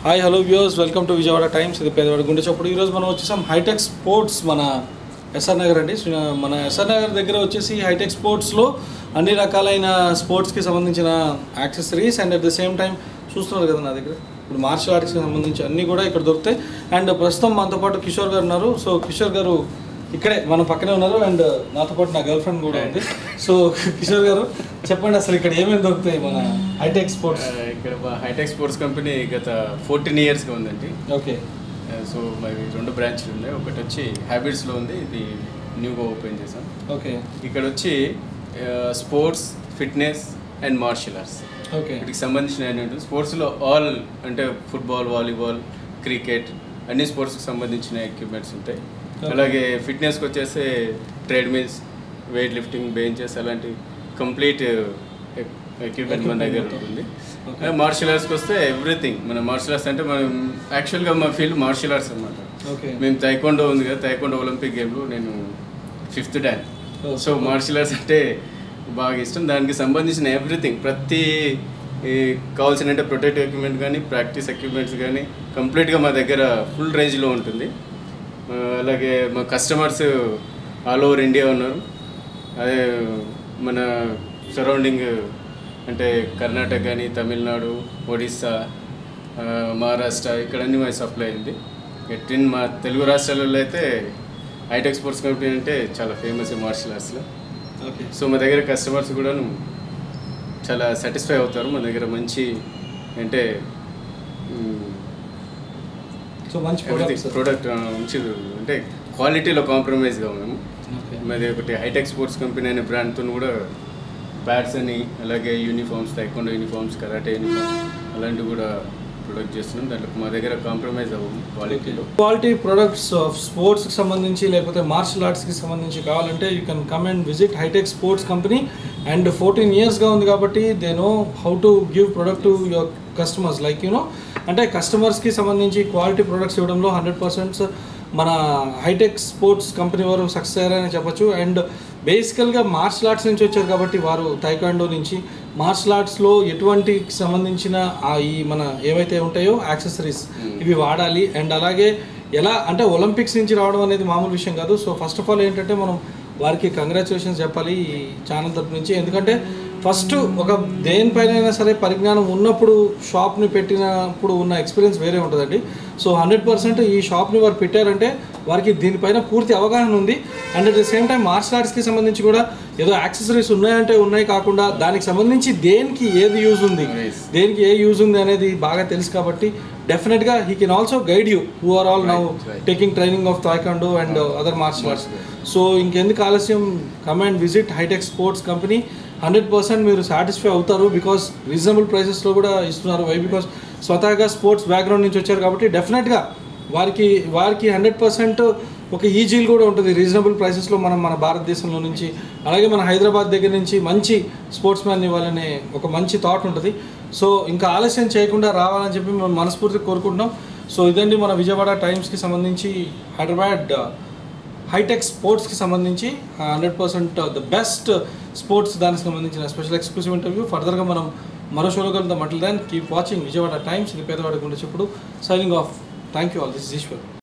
Hi hello viewers welcome to Vijayawada times ఇది పేదవాడ గుండె చప్పుడు ఈరోజు మనం వచ్చేసాం హైటెక్ స్పోర్ట్స్ మన ఎస్ఆర్ నగర్ అండి శ్రీ- మన ఎస్ఆర్ నగర్ దగ్గర వచ్చేసి హైటెక్ స్పోర్ట్స్లో అన్ని రకాలైన స్పోర్ట్స్కి సంబంధించిన accessories and at the same time చూస్తున్నారు కదా నా దగ్గర ఇప్పుడు మార్షల్ ఆర్ట్స్కి సంబంధించి అన్నీ కూడా ఇక్కడ దొరుకుతాయి అండ్ ప్రస్తుతం మనతో పాటు కిషోర్ గారు ఉన్నారు సో కిషోర్ గారు ఇక్కడే మన పక్కనే ఉన్నారు అండ్ నాతో పాటు నా గర్ల్ ఫ్రెండ్ కూడా ఉంది సో కిషోర్ గారు చెప్పండి అసలు ఇక్కడ ఏమేమి దొరుకుతాయి మన హైటెక్ స్పోర్ట్స్ ఆ, ఇక్కడ మా హైటెక్ స్పోర్ట్స్ కంపెనీ గత ఫోర్టీన్ ఇయర్స్గా ఉందండి ఓకే ఆ, సో మరి రెండు బ్రాంచ్లు ఉన్నాయి ఒకటి వచ్చి హ్యాబిట్స్లో ఉంది ఇది న్యూగా ఓపెన్ చేసాం ఓకే ఇక్కడ వచ్చి ఆ, sports fitness and martial arts okay వీటికి సంబంధించిన అన్ని ఉంటుంది స్పోర్ట్స్లో ఆల్ అంటే ఫుట్బాల్ వాలీబాల్ క్రికెట్ అన్ని స్పోర్ట్స్కి సంబంధించిన ఎక్విప్మెంట్స్ ఉంటాయి Okay. అలాగే ఫిట్నెస్కి వచ్చేసి ట్రెడ్మిల్స్ వెయిట్ లిఫ్టింగ్ బెంచెస్ అలాంటి కంప్లీట్ ఎక్విప్మెంట్ మన దగ్గర Equipment ఉంటుంది Okay. మార్షల్ ఆర్ట్స్కి వస్తే ఎవ్రీథింగ్ మన మార్షల్ ఆర్ట్స్ అంటే మనం యాక్చువల్గా మా ఫీల్డ్ మార్షల్ ఆర్ట్స్ అనమాట ఓకే మేము తైకొండో ఉంది కదా తైకొండో ఒలింపిక్ గేమ్లో నేను fifth dan Oh, so martial arts అంటే బాగా ఇష్టం దానికి సంబంధించిన ఎవ్రీథింగ్ ప్రతి ఈ కావాల్సిన అంటే ప్రొటెక్టివ్ ఎక్విప్మెంట్ కానీ ప్రాక్టీస్ ఎక్విప్మెంట్స్ కానీ కంప్లీట్గా మా దగ్గర ఫుల్ రేంజ్లో ఉంటుంది ఆ, అలాగే మా కస్టమర్స్ ఆల్ ఓవర్ ఇండియా ఉన్నారు అదే మన సరౌండింగ్ అంటే కర్ణాటక కానీ తమిళనాడు ఒడిస్సా ఆ, మహారాష్ట్ర ఇక్కడ అన్ని మా సప్లై అయింది ఎట్టిన్ మా తెలుగు రాష్ట్రాలలో అయితే హైటెక్ స్పోర్ట్స్ కంపెనీ అంటే చాలా ఫేమస్ మార్షల్ ఆర్ట్స్లో ఓకే సో మా దగ్గర కస్టమర్స్ కూడాను చాలా సాటిస్ఫై అవుతారు మన దగ్గర మంచి అంటే సో మంచి ఎవ్రీథింగ్ ప్రొడక్ట్స్ ప్రోడక్ట్ మంచి అంటే క్వాలిటీలో కాంప్రమైజ్గా ఉన్నాము ఓకే మాది ఒకటి హైటెక్ స్పోర్ట్స్ కంపెనీ అనే బ్రాండ్తో కూడా బ్యాట్స్ అని అలాగే uniforms taekwondo uniforms karate uniforms అలాంటివి కూడా ప్రొడక్ట్ చేస్తున్నాం దాంట్లో మా దగ్గర కాంప్రమైజ్ అవ్వము క్వాలిటీలో క్వాలిటీ ప్రొడక్ట్స్ ఆఫ్ స్పోర్ట్స్కి సంబంధించి లేకపోతే మార్షల్ ఆర్ట్స్కి సంబంధించి కావాలంటే you can come and visit Hitech Sports company and fourteen ఇయర్స్గా ఉంది కాబట్టి they know how to give product to your customers like you know అంటే కస్టమర్స్కి సంబంధించి క్వాలిటీ ప్రొడక్ట్స్ ఇవ్వడంలో హండ్రెడ్ పర్సెంట్ మన హైటెక్ స్పోర్ట్స్ కంపెనీ వారు సక్సెస్ అయ్యారని చెప్పొచ్చు అండ్ బేసికల్గా మార్షల్ ఆర్ట్స్ నుంచి వచ్చారు కాబట్టి వారు తైకాండో నుంచి మార్షల్ ఆర్ట్స్లో ఎటువంటి సంబంధించిన ఆ ఈ మన ఏవైతే ఉంటాయో యాక్సెసరీస్ ఇవి వాడాలి అండ్ అలాగే ఎలా అంటే ఒలింపిక్స్ నుంచి రావడం అనేది మామూలు విషయం కాదు సో ఫస్ట్ ఆఫ్ ఆల్ ఏంటంటే మనం వారికి కంగ్రాచులేషన్స్ చెప్పాలి ఈ ఛానల్ తరపు నుంచి ఎందుకంటే ఫస్ట్ ఒక దేనిపైన సరే పరిజ్ఞానం ఉన్నప్పుడు షాప్ని పెట్టినప్పుడు ఉన్న ఎక్స్పీరియన్స్ వేరే ఉంటుందండి సో హండ్రెడ్ పర్సెంట్ ఈ షాప్ని వారు పెట్టారంటే వారికి దీనిపైన పూర్తి అవగాహన ఉంది and at the same time martial ఆర్ట్స్కి సంబంధించి కూడా ఏదో యాక్సెసరీస్ ఉన్నాయంటే ఉన్నాయి కాకుండా దానికి సంబంధించి దేనికి ఏది యూజ్ ఉంది Nice. దేనికి ఏ యూజ్ ఉంది అనేది బాగా తెలుసు కాబట్టి డెఫినెట్గా he can also guide you who are all now Right, right. Taking training of taekwondo and other martial arts so ఇంకెందుకు ఆలస్యం come and visit Hitech Sports company hundred percent మీరు సాటిస్ఫై అవుతారు బికాస్ రీజనబుల్ ప్రైసెస్లో కూడా ఇస్తున్నారు why because స్వతహాగా sports background నుంచి వచ్చారు కాబట్టి డెఫినెట్గా వారికి వారికి హండ్రెడ్ పర్సెంట్ ఒక ఈజీల్ కూడా ఉంటుంది రీజనబుల్ ప్రైసెస్లో మనం మన భారతదేశంలో నుంచి అలాగే మన హైదరాబాద్ దగ్గర నుంచి మంచి స్పోర్ట్స్ మ్యాన్ ఇవ్వాలనే ఒక మంచి థాట్ ఉంటుంది సో ఇంకా ఆలస్యం చేయకుండా రావాలని చెప్పి మేము మనస్ఫూర్తిగా కోరుకుంటున్నాం సో ఇదండి మన విజయవాడ టైమ్స్కి సంబంధించి హైదరాబాద్ హైటెక్ స్పోర్ట్స్కి సంబంధించి hundred percent the best sports దానికి సంబంధించిన స్పెషల్ ఎక్స్క్లూసివ్ ఇంటర్వ్యూ ఫర్దర్గా మనం మరో షోలో కలుద్దాం అట్లా దాన్ కీప్ వాచింగ్ విజయవాడ టైమ్స్ ఇది పేదవాడ గుండె చెప్పుడు signing off thank you all this Eshwar